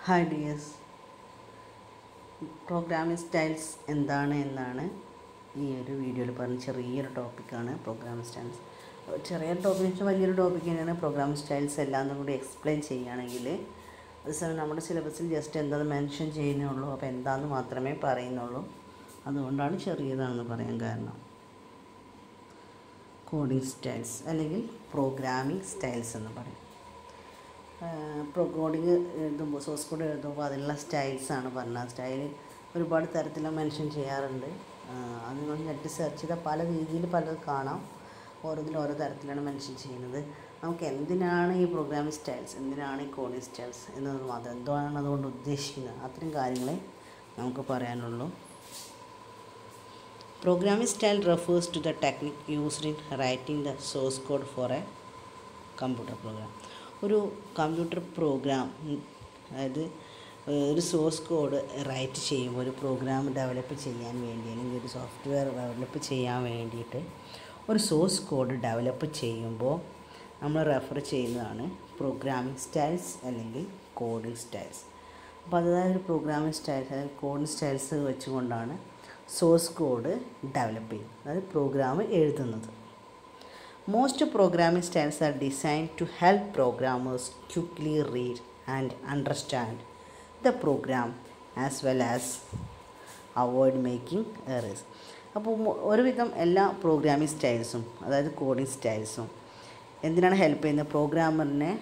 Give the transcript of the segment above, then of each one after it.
Hi dears programming styles എന്താണ് എന്നാണ് ഈ ഒരു വീഡിയോയിൽ പറഞ്ഞ ചെറിയൊരു ടോപ്പിക്കാണ് പ്രോഗ്രാമിംഗ് സ്റ്റൈൽസ് ചെറിയ ടോപ്പിക് വെച്ചാൽ വലിയൊരു ടോപ്പിക് തന്നെയാണ് പ്രോഗ്രാമിംഗ് സ്റ്റൈൽസ് എല്ലാം കൂടി എക്സ്പ്ലെയിൻ ചെയ്യുകയാണെങ്കിൽ അതേസമയം നമ്മുടെ സിലബസിൽ ജസ്റ്റ് എന്താണെന്ന് മെൻഷൻ ചെയ്യുന്നുള്ളൂ അപ്പോൾ എന്താണെന്ന് മാത്രമേ പറയുന്നുള്ളൂ അതുകൊണ്ടാണ് ചെറിയതാണെന്ന് പറയാൻ കാരണം കോഡിംഗ് സ്റ്റൈൽസ് അല്ലെങ്കിൽ പ്രോഗ്രാമിംഗ് സ്റ്റൈൽസ് എന്ന് പറയും പ്രോ കോഡിങ് എഴുതുമ്പോൾ സോഴ്സ് കോഡ് എഴുതുമ്പോൾ അതിനുള്ള സ്റ്റൈൽസാണ് പറഞ്ഞത് സ്റ്റൈൽ ഒരുപാട് തരത്തിൽ മെൻഷൻ ചെയ്യാറുണ്ട് അത് നിങ്ങൾ നെറ്റ് സെർച്ച് ചെയ്താൽ പല രീതിയിൽ പലത് കാണാം ഓരോന്നിലും ഓരോ തരത്തിലാണ് മെൻഷൻ ചെയ്യുന്നത് നമുക്ക് എന്തിനാണ് ഈ പ്രോഗ്രാമിംഗ് സ്റ്റൈൽസ് എന്തിനാണ് ഈ കോഡിംഗ് സ്റ്റൈൽസ് എന്നത് മാത്രം എന്താണ് അതുകൊണ്ട് ഉദ്ദേശിക്കുന്നത് അത്രയും കാര്യങ്ങളെ നമുക്ക് പറയാനുള്ളൂ Programming style refers to the technique used in writing the source code for a computer program. ഒരു കമ്പ്യൂട്ടർ പ്രോഗ്രാം അതായത് ഒരു സോഴ്സ് കോഡ് റൈറ്റ് ചെയ്യുമ്പോൾ ഒരു പ്രോഗ്രാം ഡെവലപ്പ് ചെയ്യാൻ വേണ്ടി അല്ലെങ്കിൽ ഒരു സോഫ്റ്റ്വെയർ ഡെവലപ്പ് ചെയ്യാൻ വേണ്ടിയിട്ട് ഒരു സോഴ്സ് കോഡ് ഡെവലപ്പ് ചെയ്യുമ്പോൾ നമ്മൾ റെഫർ ചെയ്യുന്നതാണ് പ്രോഗ്രാമിംഗ് സ്റ്റൈൽസ് അല്ലെങ്കിൽ കോഡിംഗ് സ്റ്റൈൽസ് അപ്പോൾ അതായത് പ്രോഗ്രാമിംഗ് സ്റ്റൈൽസ് അല്ലെങ്കിൽ കോഡിംഗ് സ്റ്റൈൽസ് വെച്ചുകൊണ്ടാണ് സോഴ്സ് കോഡ് ഡെവലപ്പ് ചെയ്യും അതായത് പ്രോഗ്രാം എഴുതുന്നത് most programming styles are design to help programmers quickly read and understand the program as well as avoid making errors അപ്പോൾ ഒരുവിധം എല്ലാ പ്രോഗ്രാമിംഗ് സ്റ്റൈൽസും അതായത് കോഡിംഗ് സ്റ്റൈൽസും എന്തിനാണ് ഹെൽപ്പ് ചെയ്യുന്നത് പ്രോഗ്രാമറിനെ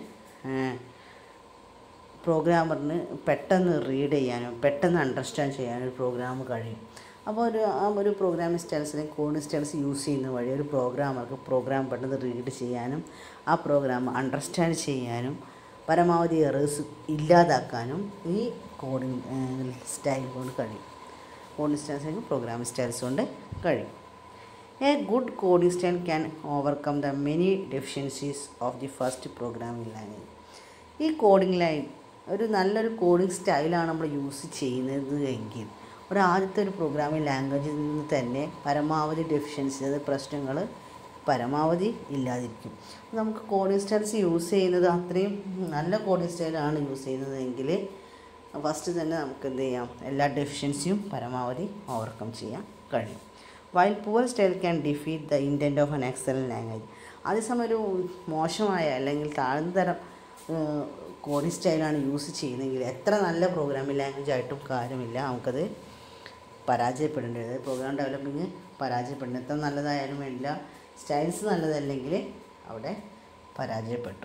പ്രോഗ്രാമറിന് പെട്ടെന്ന് റീഡ് ചെയ്യാനും പെട്ടെന്ന് അണ്ടർസ്റ്റാൻഡ് ചെയ്യാനും ഒരു പ്രോഗ്രാം കഴിയും അപ്പോൾ ഒരു ആ ഒരു പ്രോഗ്രാമിംഗ് സ്റ്റൈൽസിനെ കോഡിംഗ് സ്റ്റൈൽസ് യൂസ് ചെയ്യുന്ന വഴി ഒരു പ്രോഗ്രാമർക്ക് പ്രോഗ്രാം പെട്ടെന്ന് റീഡ് ചെയ്യാനും ആ പ്രോഗ്രാം അണ്ടർസ്റ്റാൻഡ് ചെയ്യാനും പരമാവധി എറേഴ്സ് ഇല്ലാതാക്കാനും ഈ കോഡിംഗ് സ്റ്റൈൽ കൊണ്ട് കഴിയും കോഡിംഗ് സ്റ്റൈൽസ് അല്ലെങ്കിൽ പ്രോഗ്രാമിംഗ് സ്റ്റൈൽസ് കൊണ്ട് കഴിയും a good coding style can overcome the many deficiencies of the first programming language ഈ കോഡിംഗ് ലൈൻ ഒരു നല്ലൊരു കോഡിംഗ് സ്റ്റൈലാണ് നമ്മൾ യൂസ് ചെയ്യുന്നത് എങ്കിൽ ഒരു ആദ്യത്തെ ഒരു പ്രോഗ്രാമിംഗ് ലാംഗ്വേജിൽ നിന്ന് തന്നെ പരമാവധി ഡെഫിഷ്യൻസി അതായത് പ്രശ്നങ്ങൾ പരമാവധി ഇല്ലാതിരിക്കും നമുക്ക് കോഡിംഗ് സ്റ്റൈൽസ് യൂസ് ചെയ്യുന്നത് അത്രയും നല്ല കോഡിംഗ് സ്റ്റൈലാണ് യൂസ് ചെയ്യുന്നതെങ്കിൽ ഫസ്റ്റ് തന്നെ നമുക്ക് എന്ത് ചെയ്യാം എല്ലാ ഡെഫിഷ്യൻസിയും പരമാവധി ഓവർകം ചെയ്യാൻ കഴിയും while poor style can defeat the intent of an excellent language അതേസമയം ഒരു മോശമായ അല്ലെങ്കിൽ താഴ്ന്ന തരം കോഡിംഗ് സ്റ്റൈലാണ് യൂസ് ചെയ്യുന്നതെങ്കിൽ എത്ര നല്ല പ്രോഗ്രാമിംഗ് ലാംഗ്വേജ് ആയിട്ടും കാര്യമില്ല നമുക്കത് പരാജയപ്പെടേണ്ടി വരും പ്രോഗ്രാം ഡെവലപ്പിംഗ് പരാജയപ്പെടേണ്ടത് എത്ര നല്ലതായാലും വേണ്ടില്ല സ്റ്റൈൽസ് നല്ലതല്ലെങ്കിൽ അവിടെ പരാജയപ്പെട്ടു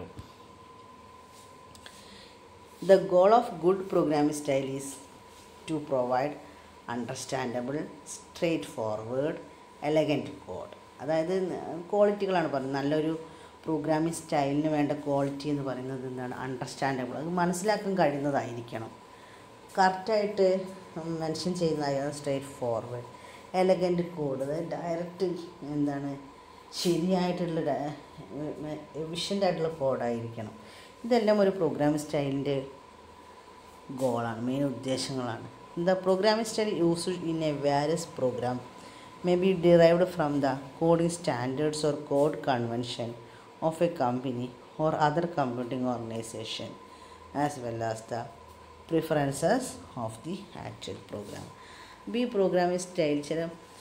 the goal of good programming style is to provide understandable straightforward elegant code അതായത് ക്വാളിറ്റികളാണ് പറയുന്നത് നല്ലൊരു പ്രോഗ്രാമിംഗ് സ്റ്റൈലിന് വേണ്ട ക്വാളിറ്റി എന്ന് പറയുന്നത് എന്താണ് അണ്ടർസ്റ്റാൻഡബിൾ അത് മനസ്സിലാക്കാൻ കഴിയുന്നതായിരിക്കണം കറക്റ്റായിട്ട് മെൻഷൻ ചെയ്യുന്നതായത് സ്ട്രേറ്റ് ഫോർവേഡ് എലഗൻറ്റ് കോഡ് അതായത് ഡയറക്റ്റ് എന്താണ് ശരിയായിട്ടുള്ള എഫിഷ്യൻ്റ് ആയിട്ടുള്ള കോഡായിരിക്കണം ഇതെല്ലാം ഒരു പ്രോഗ്രാമിംഗ് സ്റ്റൈലിൻ്റെ ഗോളാണ് മെയിൻ ഉദ്ദേശങ്ങളാണ് the programming style use in a various program may be derived from the coding standards or code convention of a company or other computing organization as well as the preferences of the actual program. B programming style ചില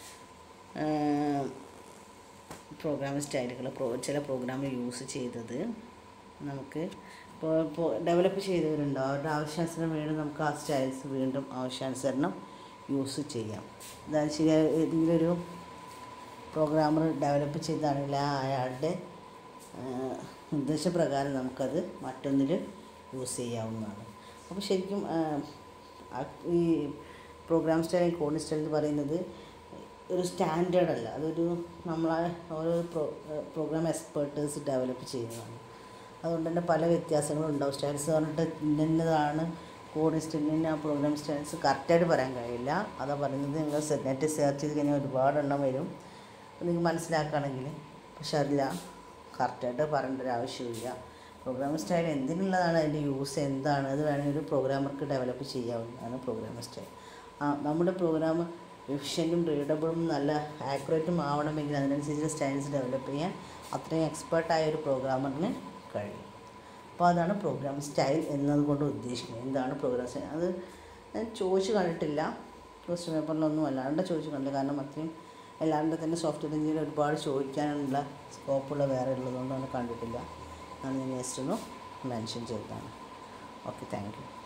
programming സ്റ്റൈലുകൾ ചില പ്രോഗ്രാമിൽ use ചെയ്തത് നമുക്ക് ഇപ്പോൾ ഇപ്പോൾ develop ചെയ്തവരുണ്ടോ അവരുടെ ആവശ്യാനുസരണം വീണ്ടും നമുക്ക് ആ സ്റ്റൈൽസ് വീണ്ടും ആവശ്യാനുസരണം യൂസ് ചെയ്യാം അതായത് ശരി ഏതെങ്കിലും ഒരു പ്രോഗ്രാമർ ഡെവലപ്പ് ചെയ്താണെങ്കിൽ അയാളുടെ നിർദ്ദേശപ്രകാരം നമുക്കത് മറ്റൊന്നിൽ യൂസ് ചെയ്യാവുന്നതാണ് അപ്പോൾ ശരിക്കും ഈ പ്രോഗ്രാം സ്റ്റൈൽ കോഡിംഗ് സ്റ്റൈൽ എന്ന് പറയുന്നത് ഒരു സ്റ്റാൻഡേർഡ് അല്ല അതൊരു നമ്മളെ ഓരോ പ്രോ പ്രോഗ്രാം എക്സ്പേർട്ടേഴ്സ് ഡെവലപ്പ് ചെയ്യുന്നതാണ് അതുകൊണ്ട് തന്നെ പല വ്യത്യാസങ്ങളും ഉണ്ടാവും സ്റ്റൈൽസ് പറഞ്ഞിട്ട് ഇന്നതാണ് കോഡിംഗ് സ്റ്റൈൽ ഇന്ന പ്രോഗ്രാം സ്റ്റൈൽസ് കറക്റ്റായിട്ട് പറയാൻ കഴിയില്ല അതാ പറയുന്നത് നിങ്ങൾ നെറ്റ് സെർച്ച് ചെയ്ത് കഴിഞ്ഞാൽ ഒരുപാട് എണ്ണം വരും നിങ്ങൾക്ക് മനസ്സിലാക്കുകയാണെങ്കിൽ പക്ഷെ അതില്ല കറക്റ്റായിട്ട് പറയേണ്ട ഒരു ആവശ്യമില്ല പ്രോഗ്രാമിംഗ് സ്റ്റൈൽ എന്തിനുള്ളതാണ് അതിൻ്റെ യൂസ് എന്താണ് അത് വേണമെങ്കിൽ ഒരു പ്രോഗ്രാമർക്ക് ഡെവലപ്പ് ചെയ്യാവുന്നതാണ് പ്രോഗ്രാമിംഗ് സ്റ്റൈൽ ആ നമ്മുടെ പ്രോഗ്രാം എഫിഷ്യൻറ്റും റീഡബിളും നല്ല ആക്യുറേറ്റും ആവണമെങ്കിൽ അതിനനുസരിച്ച് സ്റ്റൈൽസ് ഡെവലപ്പ് ചെയ്യാൻ അത്രയും എക്സ്പേർട്ടായ ഒരു പ്രോഗ്രാമറിന് കഴിയും അപ്പോൾ അതാണ് പ്രോഗ്രാം സ്റ്റൈൽ എന്നതുകൊണ്ട് ഉദ്ദേശിക്കുന്നത് എന്താണ് പ്രോഗ്രാം സ്റ്റൈൽ അത് ഞാൻ ചോദിച്ച് കണ്ടിട്ടില്ല ക്വസ്റ്റ്യൻ പേപ്പറിലൊന്നും അല്ലാണ്ട് ചോദിച്ച് കണ്ടില്ല കാരണം അത്രയും എല്ലാവരുടെ തന്നെ സോഫ്റ്റ്വെയർ എഞ്ചിനീയർ ഒരുപാട് ചോദിക്കാനുള്ള സ്കോപ്പുള്ള വേറെ ഉള്ളതുകൊണ്ട് അത് കണ്ടിട്ടില്ല അതാണ് ഞാൻ ജസ്റ്റ് ഒന്ന് മെൻഷൻ ചെയ്തതാണ് ഓക്കെ താങ്ക് യു